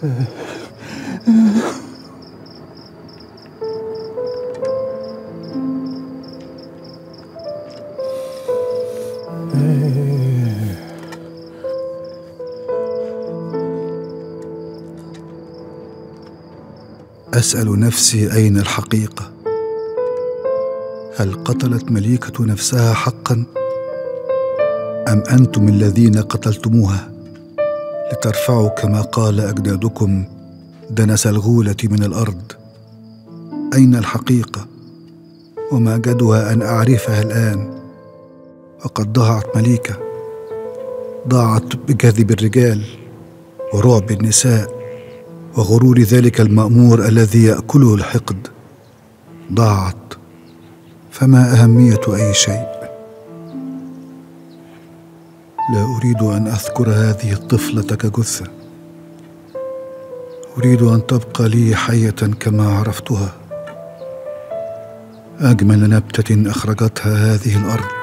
اسال نفسي اين الحقيقه هل قتلت مليكه نفسها حقا ام انتم الذين قتلتموها لترفعوا كما قال اجدادكم دنس الغوله من الارض اين الحقيقه وما جدها ان اعرفها الان وقد ضاعت مليكه ضاعت بكذب الرجال ورعب النساء وغرور ذلك المامور الذي ياكله الحقد ضاعت فما اهميه اي شيء لا اريد ان اذكر هذه الطفله كجثه اريد ان تبقى لي حيه كما عرفتها اجمل نبته اخرجتها هذه الارض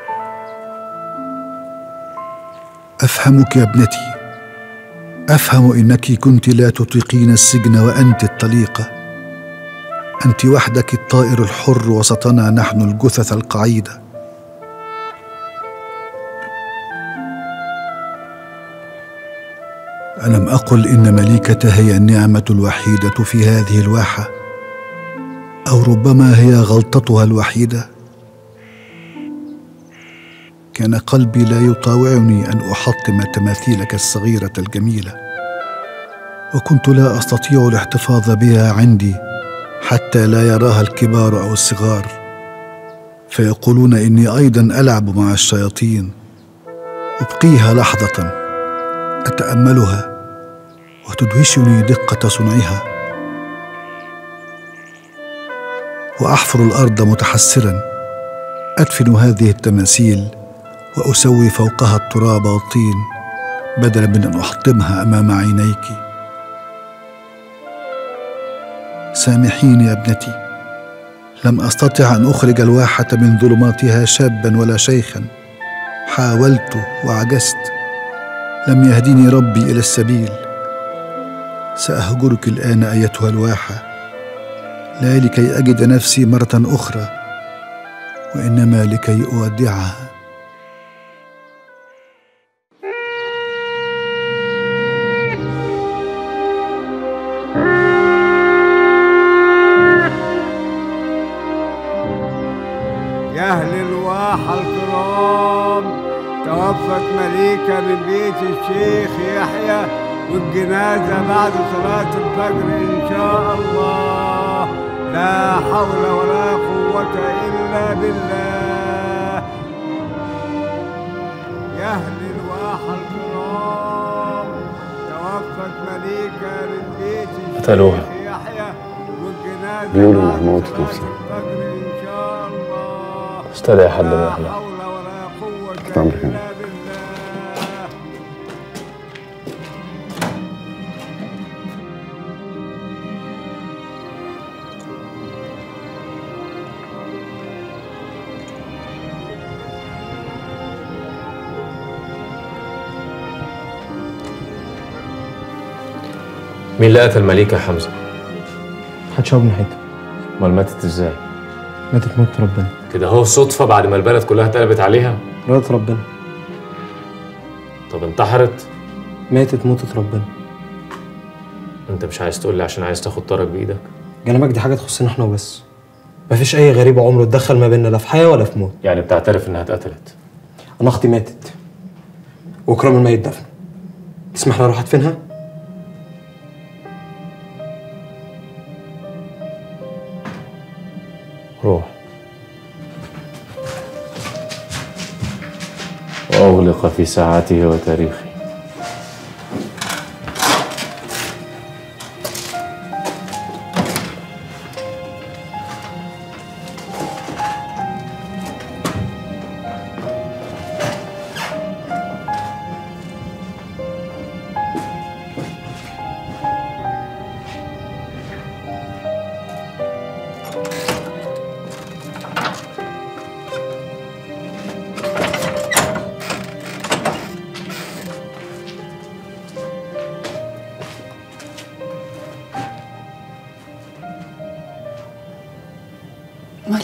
افهمك يا ابنتي افهم انك كنت لا تطيقين السجن وانت الطليقه انت وحدك الطائر الحر وسطنا نحن الجثث القعيده الم اقل ان مليكه هي النعمه الوحيده في هذه الواحه او ربما هي غلطتها الوحيده كان قلبي لا يطاوعني ان احطم تماثيلك الصغيره الجميله وكنت لا استطيع الاحتفاظ بها عندي حتى لا يراها الكبار او الصغار فيقولون اني ايضا العب مع الشياطين ابقيها لحظه اتاملها وتدهشني دقه صنعها واحفر الارض متحسرا ادفن هذه التماثيل واسوي فوقها التراب والطين بدلا من ان احطمها امام عينيك سامحيني يا ابنتي لم استطع ان اخرج الواحه من ظلماتها شابا ولا شيخا حاولت وعجزت لم يهدني ربي الى السبيل ساهجرك الان ايتها الواحه لا لكي اجد نفسي مره اخرى وانما لكي اودعها يا أهل الواحة الكرام توفت مليكة من بيت الشيخ يحيى والجنازة بعد صلاة الفجر إن شاء الله لا حول ولا قوة إلا بالله يا أهل الواحة الكرام توفت مليكة من بيت الشيخ قتلوها. يحيى والجنازة بيقولوا بعد إنها موتت صلاة نفسها. الفجر إن شاء الله استدعي حد من لا أهلها حول ولا قوة تحت أمرك إلا أنا. بالله مين اللي قتل مليكة حمزة؟ محدش من ناحيتها امال ماتت ازاي؟ ماتت موت ربنا كده هو صدفة بعد ما البلد كلها اتقلبت عليها؟ رضا ربنا طب انتحرت؟ ماتت موتة ربنا انت مش عايز تقول لي عشان عايز تاخد طارق بايدك؟ جنبك دي حاجة تخصنا احنا وبس مفيش أي غريب عمره اتدخل ما بيننا لا في حياة ولا في موت يعني بتعترف انها اتقتلت أنا أختي ماتت وإكرام الميت دفن تسمح لي أروح أدفنها؟ روح وأغلق في ساعته وتاريخه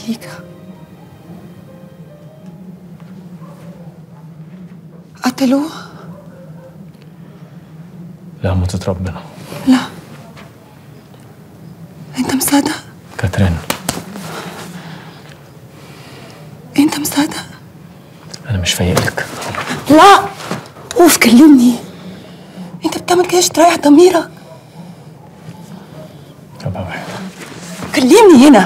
مليكة قتلوه لا موتة ربنا لا انت مصدق كاترين انت مصدق انا مش فايق لك لا اوف كلمني انت بتعمل كده عشان تريح ضميرك طب واحد كلمني هنا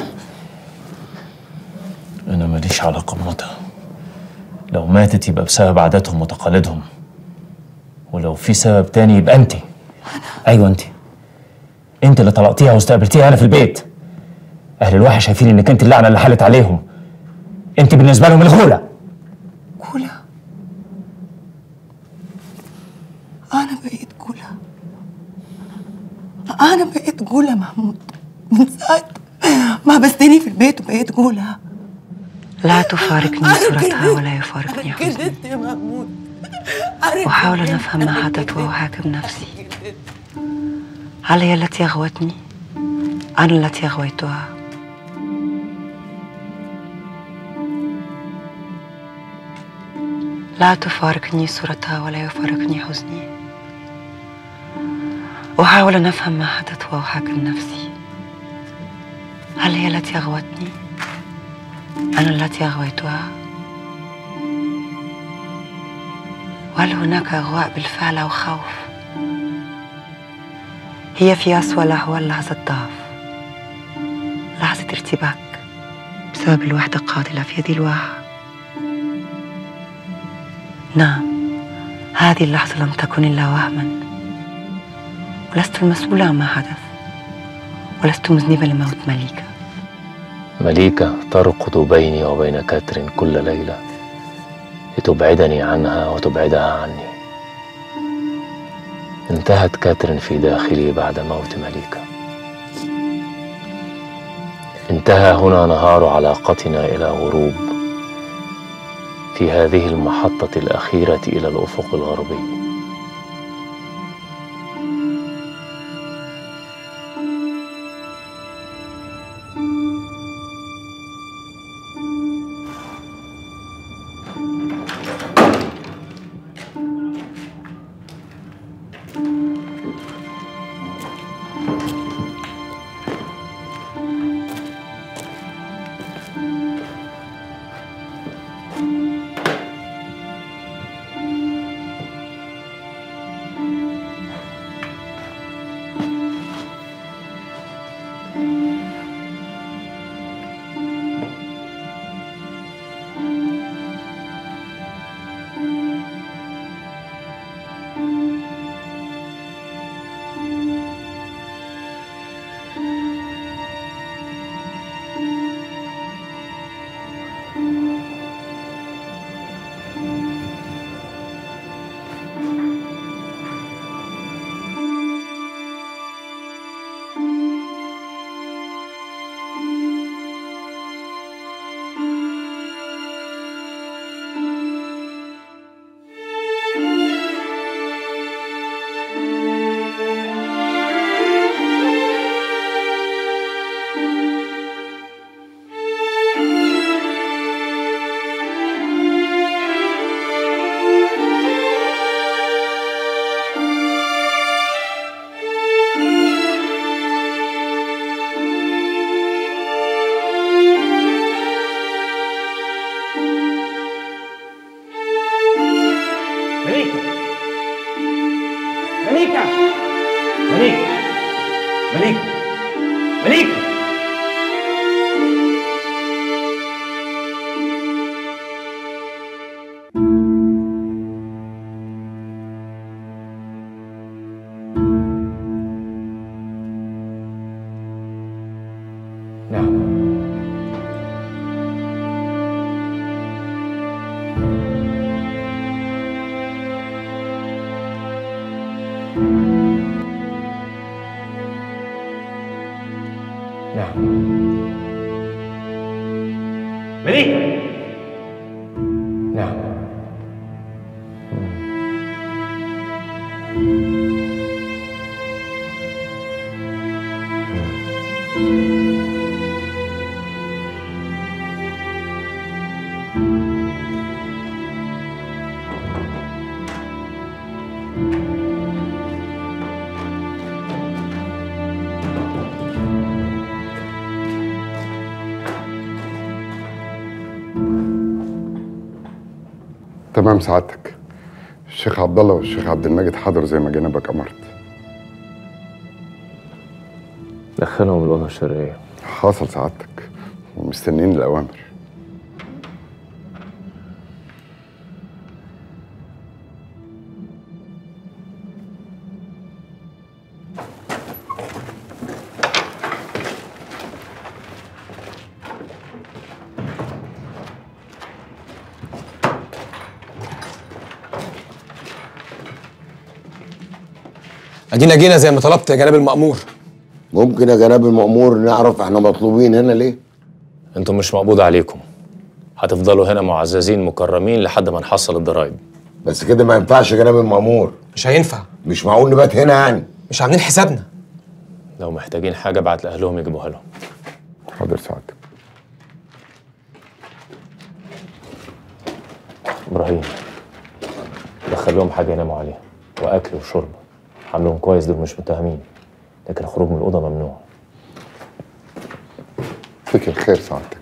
انا ماليش علاقه بموتها لو ماتت يبقى بسبب عاداتهم وتقاليدهم ولو في سبب تاني يبقى انت ايوه انت انت اللي طلقتيها واستقبلتيها هنا في البيت اهل الواحة شايفين انك انت اللعنه اللي حلت عليهم انت بالنسبه لهم الغوله جولة أنا بقيت جولة أنا بقيت جولة محمود من ساعة ما بستني في البيت وبقيت جولة لا تفارقني صورتها ولا يفارقني حزني كذبت يا محمود أحاول أن أفهم ما حدث وأحاكم نفسي هل هي التي أغوتني؟ أنا التي أغويتها؟ لا تفارقني صورتها ولا يفارقني حزني أحاول أن أفهم ما حدث وأحاكم نفسي هل هي التي أغوتني؟ أنا التي أغويتها؟ وهل هناك إغواء بالفعل أو خوف؟ هي في أسوأ الأحوال لحظة ضعف لحظة ارتباك بسبب الوحدة القاتلة في يد الواحة نعم هذه اللحظة لم تكن إلا وهما ولست المسؤولة عما حدث ولست مذنبة لموت مليكة مليكة ترقد بيني وبين كاترين كل ليلة لتبعدني عنها وتبعدها عني انتهت كاترين في داخلي بعد موت مليكة انتهى هنا نهار علاقتنا إلى غروب في هذه المحطة الأخيرة إلى الأفق الغربي مليكة مليكة مليكة مليكة مليكة نعم نعم مليكة نعم تمام سعادتك الشيخ عبد الله والشيخ عبد المجيد حضروا زي ما جنابك امرت دخلهم الأوضة الشرقية حصل سعادتك ومستنيين الاوامر ادينا جينا زي ما طلبت يا جناب المأمور ممكن يا جناب المأمور نعرف احنا مطلوبين هنا ليه؟ انتم مش مقبوض عليكم هتفضلوا هنا معززين مكرمين لحد ما نحصل الضرايب بس كده ما ينفعش يا جناب المأمور مش هينفع مش معقول نبات هنا يعني مش عاملين حسابنا لو محتاجين حاجة بعت لأهلهم يجيبوها لهم حاضر سعادتك إبراهيم دخل لهم حاجة يناموا عليها وأكل وشرب عاملهم كويس دول مش متهمين لكن الخروج من الأوضة ممنوع فيك الخير سعادتك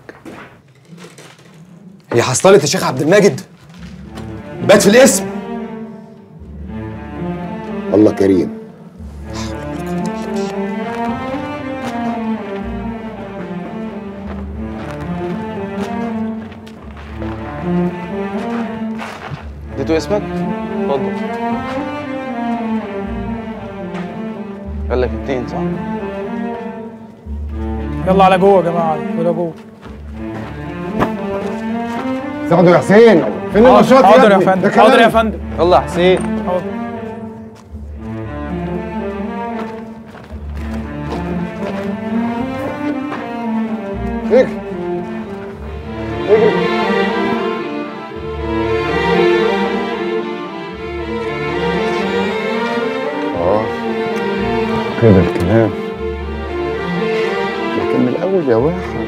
هي حصلت يا شيخ عبد الماجد بات في الاسم الله كريم اديته اسمك؟ اتفضل قال لك التين صح؟ يلا على جوه يا جماعه يلا جوه سعدوا يا حسين فين النشاط حاضر يا ابني؟ فندم ده حاضر يا كلام. فندم يلا يا حسين حاضر اجري اجري اه كده الكلام لكن من الاول يا واحد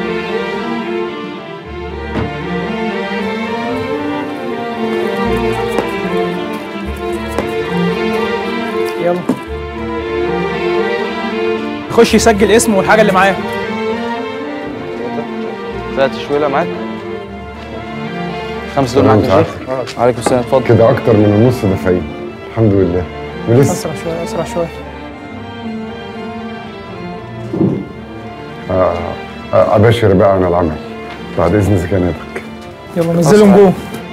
يلا خش يسجل اسمه والحاجه اللي معاه ثلاث شويلة معاك خمسة دول تمام، معاك يا شيخ عليكم السلام اتفضل كده اكتر من النص دافعين الحمد لله ولسه اسرع شويه اسرع شويه آه، آه، ابشر بقى عن العمل بعد اذن زكانتك يلا نزلهم جوه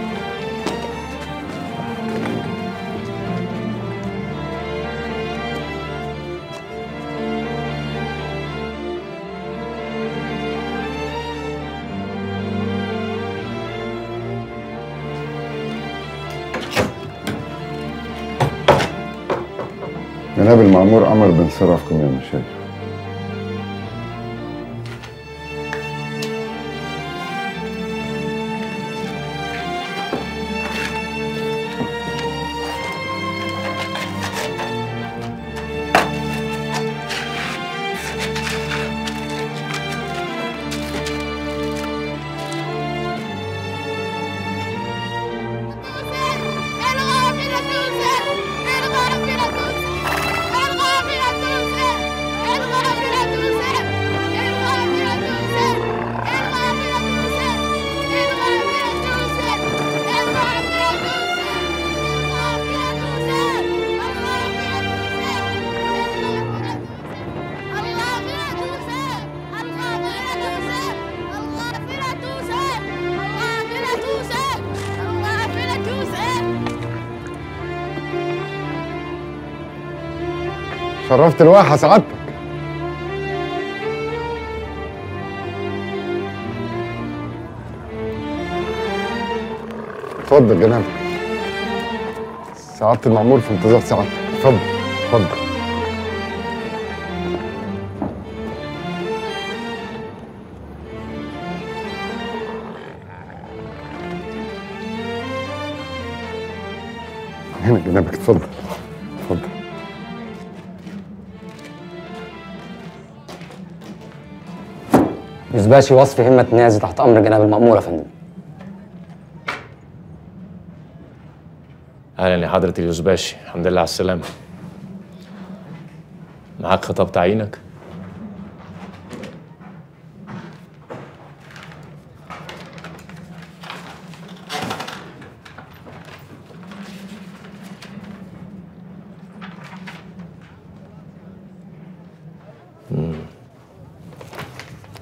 جناب المأمور امر بانصرافكم يا مشايخ شرفت الواحة سعادتك اتفضل جنابك سعادة المأمور في انتظار سعادتك اتفضل اتفضل هنا جنابك اتفضل اتفضل يثباشي وصف همة نيازي تحت أمر جناب المأمور يا فندم أهلا يا حضرة اليوزباشي الحمد لله على السلامة معاك خطاب تعيينك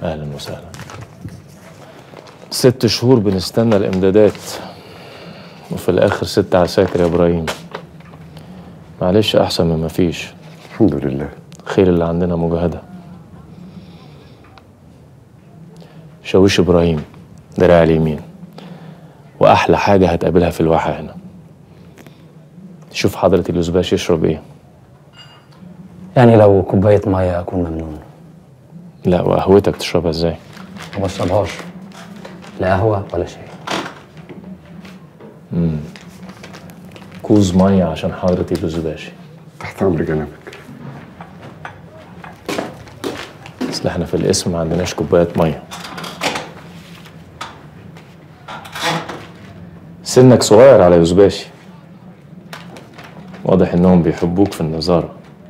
اهلا وسهلا ست شهور بنستنى الامدادات وفي الاخر ست عساكر يا ابراهيم معلش احسن من ما فيش الحمد لله خير اللي عندنا مجاهده شاويش ابراهيم دراع اليمين واحلى حاجه هتقابلها في الواحه هنا شوف حضره اليوزباش يشرب ايه يعني لو كوباية مية أكون ممنون لا وقهوتك تشربها ازاي وما اشربهاش لا قهوة ولا شاي مم. كوز ميه عشان حضره اليوزباشي تحت امر جنابك اصل احنا في الاسم ما عندناش كوبايه ميه سنك صغير على يوزباشي واضح انهم بيحبوك في النظاره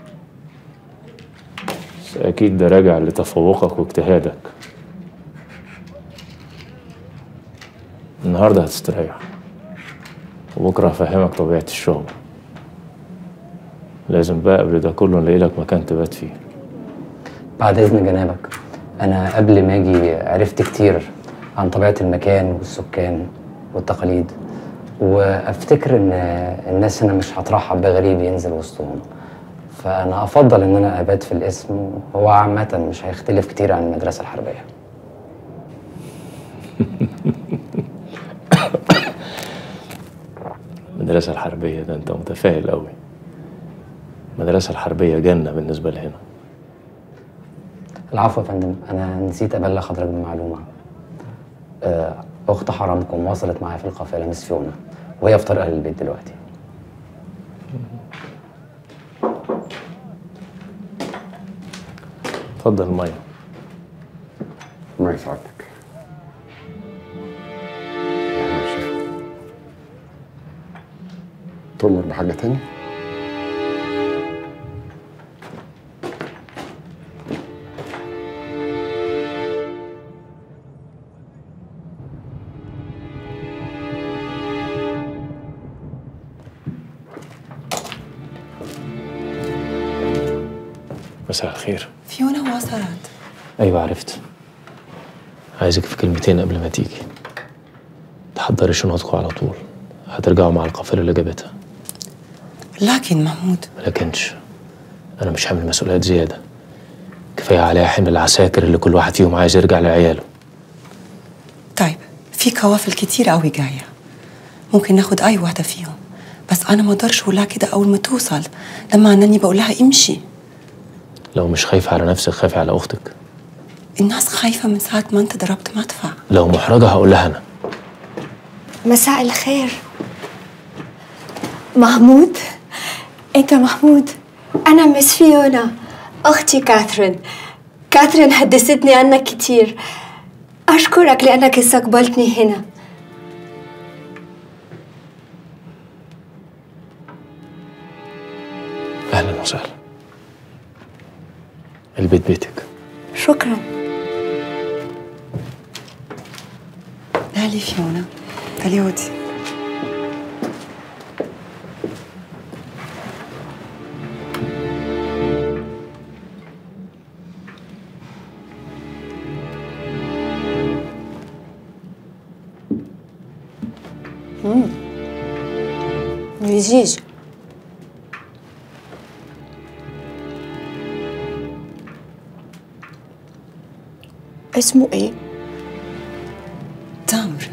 بس اكيد ده راجع لتفوقك واجتهادك النهارده هتستريح وبكره هفهمك طبيعه الشغل لازم بقى قبل ده كله نلاقي لك مكان تبات فيه بعد إذن جنابك أنا قبل ما أجي عرفت كتير عن طبيعة المكان والسكان والتقاليد وأفتكر إن الناس هنا مش هترحب بغريب ينزل وسطهم فأنا أفضل إن أنا أبات في الاسم هو عامة مش هيختلف كتير عن المدرسة الحربية المدرسة الحربية ده أنت متفائل قوي المدرسة الحربية جنة بالنسبة لهنا العفو يا فندم أنا نسيت أبلغ حضرتك بمعلومة آه، أخت حرامكم وصلت معايا في القافلة مس فيونا وهي في طريقها للبيت دلوقتي اتفضل المية ما يسعدك تؤمر بحاجة تاني؟ مساء الخير فيونا وصلت أيوة عرفت عايزك في كلمتين قبل ما تيجي تحضري شنطكم على طول هترجعوا مع القافلة اللي جابتها لكن محمود لكنش أنا مش حامل مسؤوليات زيادة كفاية عليا حمل العساكر اللي كل واحد فيهم عايز يرجع لعياله طيب في قوافل كتير قوي جاية ممكن ناخد أي واحدة فيهم بس أنا ما أقدرش أقولها كده أول ما توصل ده معناه إني بقولها امشي لو مش خايفة على نفسك خافي على أختك الناس خايفة من ساعة ما أنت ضربت مدفع لو محرجة هقول لها أنا مساء الخير محمود انت محمود انا مس فيونا اختي كاثرين كاثرين حدثتني عنك كتير اشكرك لانك استقبلتني هنا أهلا وسهلا البيت بيتك شكرا تعالي فيونا تعالي اقعدي مم. لذيذ اسمه ايه؟ تمر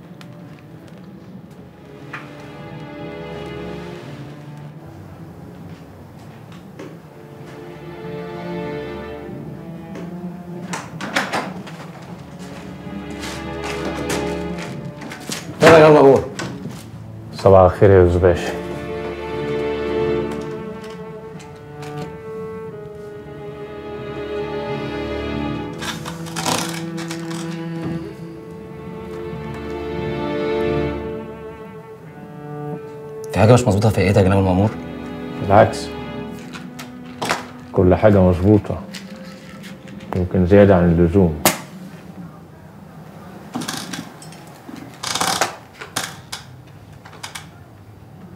يلا يلا قول صباح الخير يا يوسف باشا في حاجة مش مظبوطة في ايدك يا جناب المأمور؟ بالعكس كل حاجة مظبوطة يمكن زيادة عن اللزوم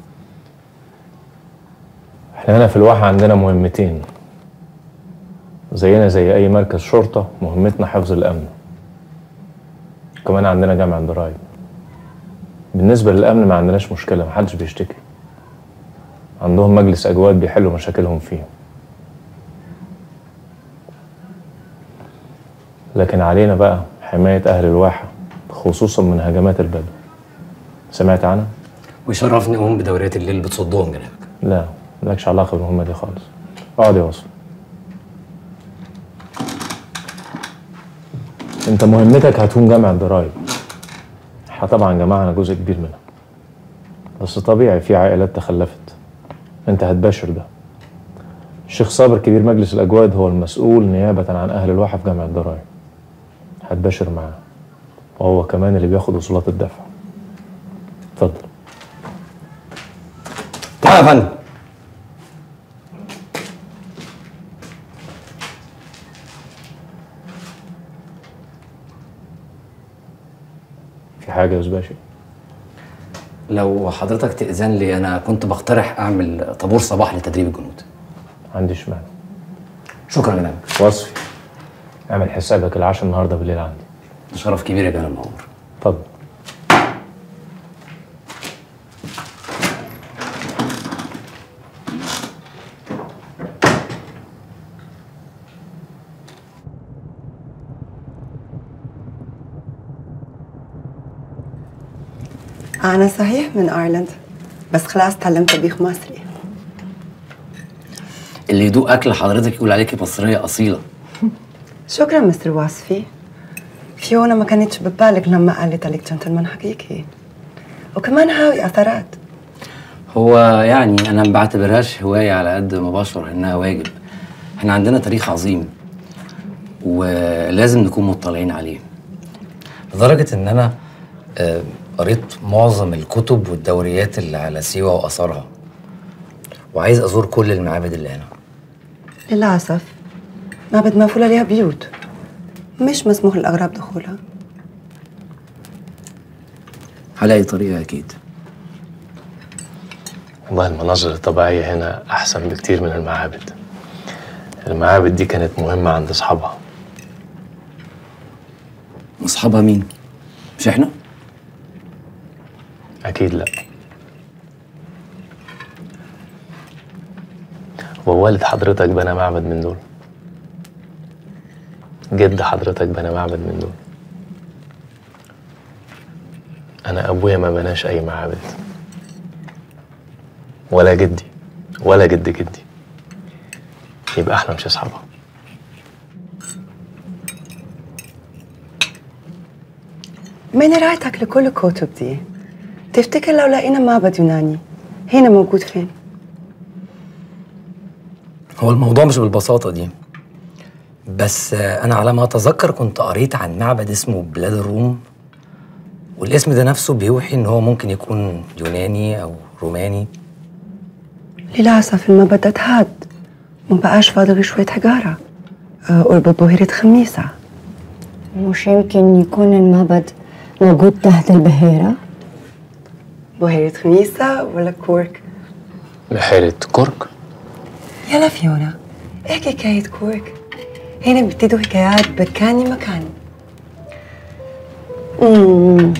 احنا هنا في الواحة عندنا مهمتين زينا زي أي مركز شرطة مهمتنا حفظ الأمن كمان عندنا جامع ضرايب بالنسبة للأمن ما عندناش مشكلة محدش بيشتكي عندهم مجلس أجواد بيحلوا مشاكلهم فيه لكن علينا بقى حماية أهل الواحة خصوصا من هجمات البدو سمعت عنها؟ ويشرفني اقوم بدوريات الليل اللي بتصدهم جنابك لا مالكش علاقة بالمهمة دي خالص اقعد يا وصل انت مهمتك هتكون جمع الضرايب احنا طبعا جمعنا جزء كبير منها بس طبيعي في عائلات تخلفت انت هتباشر ده الشيخ صابر كبير مجلس الاجواد هو المسؤول نيابة عن اهل الواحة في جمع الضرايب هتباشر معاه وهو كمان اللي بياخد وصولات الدفع اتفضل تعالى يا فندم في حاجة يا زباشي لو حضرتك تأذن لي أنا كنت بقترح أعمل طابور صباح لتدريب الجنود عنديش مانع شكرا جنابك وصفي اعمل حسابك العشاء النهارده بالليل عندي ده شرف كبير يا جناب مأمور اتفضل أنا صحيح من أيرلند بس خلاص تعلمت طبيخ مصري اللي يدوق أكل حضرتك يقول عليكي مصرية أصيلة شكرا مستر وصفي فيونا ما كانتش ببالك لما قالت عليك جنتلمان حقيقي وكمان هاوي أثرات هو يعني أنا ما بعتبرهاش هواية على قد ما بشعر إنها واجب إحنا عندنا تاريخ عظيم ولازم نكون مطلعين عليه لدرجة إن أنا آه، قريت معظم الكتب والدوريات اللي على سيوة وآثارها وعايز أزور كل المعابد اللي هنا للأسف معبد مقفول عليها بيوت مش مسموح للأغراب دخولها هلاقي طريقة أكيد والله المناظر الطبيعية هنا أحسن بكتير من المعابد المعابد دي كانت مهمة عند أصحابها أصحابها مين؟ مش إحنا؟ أكيد لأ ووالد حضرتك بنى معبد من دول جد حضرتك بنى معبد من دول أنا أبويا ما بناش أي معابد ولا جدي ولا جد جدي يبقى احنا مش اصحابها من قرايتك لكل الكتب دي تفتكر لو لقينا معبد يوناني هنا موجود فين؟ هو الموضوع مش بالبساطة دي بس آه، أنا على ما أتذكر كنت قريت عن معبد اسمه بلاد الروم والاسم ده نفسه بيوحي إن هو ممكن يكون يوناني أو روماني للأسف المعبد اتهد ما بقاش فاضل غير شوية حجارة آه، قرب بحيرة خميسة مش يمكن يكون المعبد موجود تحت البحيرة بحيرة خميسة ولا كورك؟ بحيرة كورك يلا فيونا احكي حكاية كورك هنا بيبتدوا حكايات بكاني مكان مم.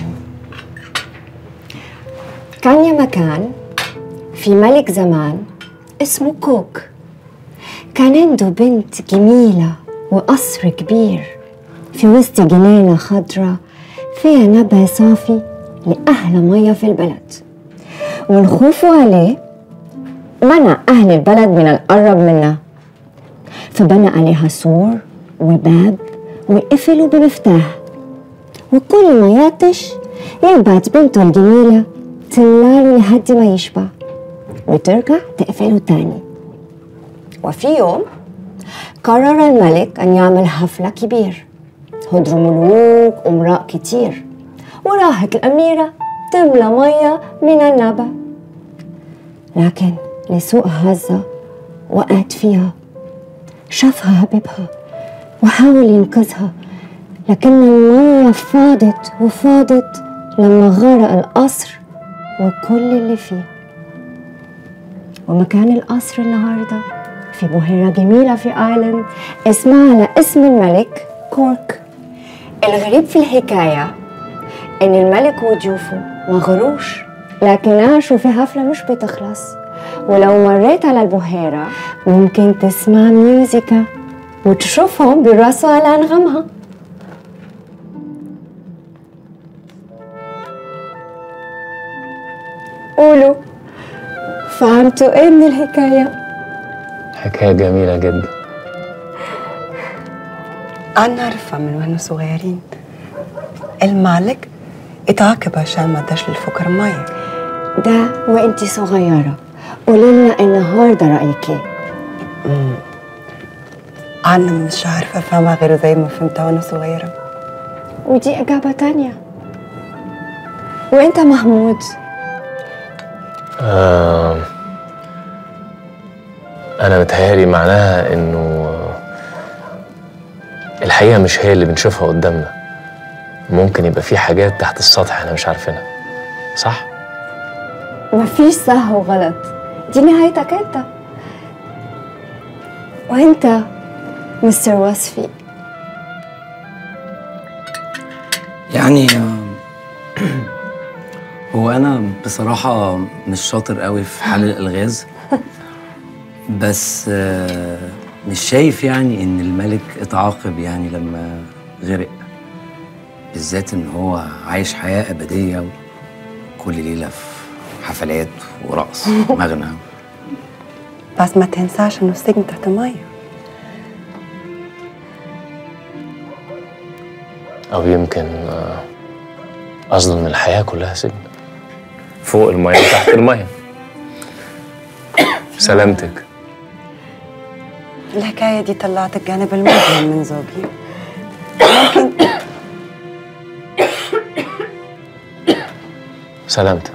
كان يا مكان في ملك زمان اسمه كوك كان عنده بنت جميلة وقصر كبير في وسط جنينة خضرة فيها نبع صافي لأحلى مية في البلد والخوف عليه منع أهل البلد من القرب منها فبنى عليها سور وباب وقفلوا بمفتاح وكل ما يعطش يبعت بنته الجميلة تملاله لحد ما يشبع وترجع تقفله تاني وفي يوم قرر الملك أن يعمل حفلة كبير هدروا ملوك ومراء كتير وراحت الأميرة تملى مية من النبع لكن لسوء حظها وقعت فيها شافها حبيبها وحاول ينقذها لكن المية فاضت وفاضت لما غرق القصر وكل اللي فيه ومكان القصر النهارده في بحيرة جميلة في آيلاند اسمها على اسم الملك كورك الغريب في الحكاية إن الملك وضيوفه ما غروش لكن عاشوا في حفلة مش بتخلص ولو مريت على البحيرة ممكن تسمع ميوزيكا وتشوفهم بيرقصوا على أنغامها قولوا فهمتوا ايه من الحكاية؟ حكاية جميلة جدا أنا نعرفها من وإحنا صغيرين المالك اتعاقب عشان ما اداش للفقراء مية ده وانتي صغيرة قولي لنا النهاردة رأيك ايه؟ أنا مش عارفة أفهمها غير زي ما فهمتها وأنا صغيرة ودي إجابة تانية وانت محمود آه أنا متهيألي معناها إنه الحقيقة مش هي اللي بنشوفها قدامنا ممكن يبقى في حاجات تحت السطح احنا مش عارفينها صح؟ مفيش صح وغلط دي نهايتك انت وانت مستر وصفي يعني آه، هو انا بصراحه مش شاطر قوي في حل الالغاز بس آه، مش شايف يعني ان الملك اتعاقب يعني لما غرق بالذات ان هو عايش حياه ابديه كل ليله في حفلات ورقص ومغنى بس ما تنساش إنه السجن تحت مية أو يمكن آه، قصده إن الحياة كلها سجن فوق المية وتحت المية سلامتك الحكاية دي طلعت الجانب المظلم من زوجي ممكن سلامتك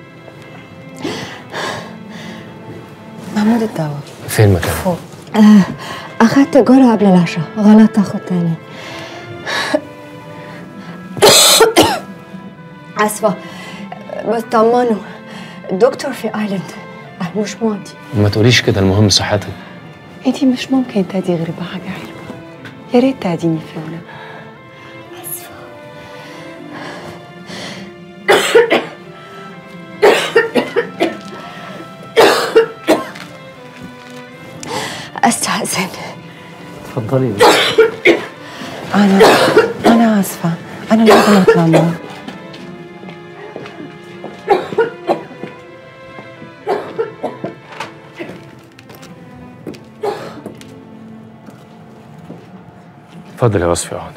محمود الدواء فين مكانه؟ فوق آه، أخدت جرعة قبل العشاء غلط تاخد تاني آسفة بس طمنوا الدكتور في آيلاند أنا مش ماضي ما تقوليش كده المهم صحتك انتي مش ممكن تادي غير بحاجة حلوة يا ريت تاديني فيونا أستأذن اتفضلي أنا أنا آسفة أنا لازم أطلع معه اتفضل يا وصفي اقعد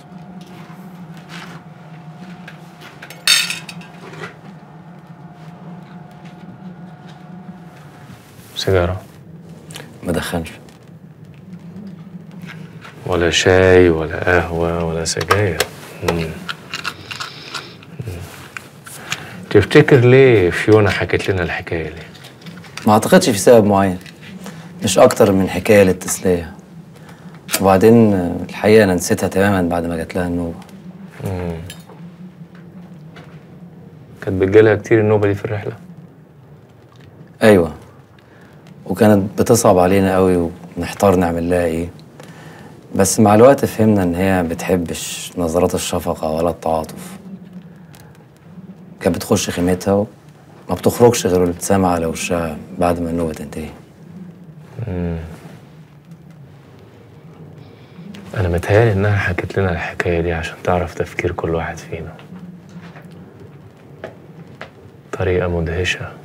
سيجارة ما دخنش ولا شاي ولا قهوة ولا سجاير مم. مم. تفتكر ليه فيونا حكت لنا الحكاية دي؟ ما اعتقدش في سبب معين مش اكتر من حكايه للتسليه وبعدين آه، الحقيقه انا نسيتها تماما بعد ما جات لها النوبه مم. كانت بتجيلها كتير النوبة دي في الرحلة ايوه وكانت بتصعب علينا قوي ونحتار نعمل لها ايه بس مع الوقت فهمنا ان هي بتحبش نظرات الشفقه ولا التعاطف كانت بتخش خيمتها وما بتخرجش غير الابتسامه على وشها بعد ما النوبه تنتهي مم. أنا متهيألي إنها حكت لنا الحكاية دي عشان تعرف تفكير كل واحد فينا طريقة مدهشة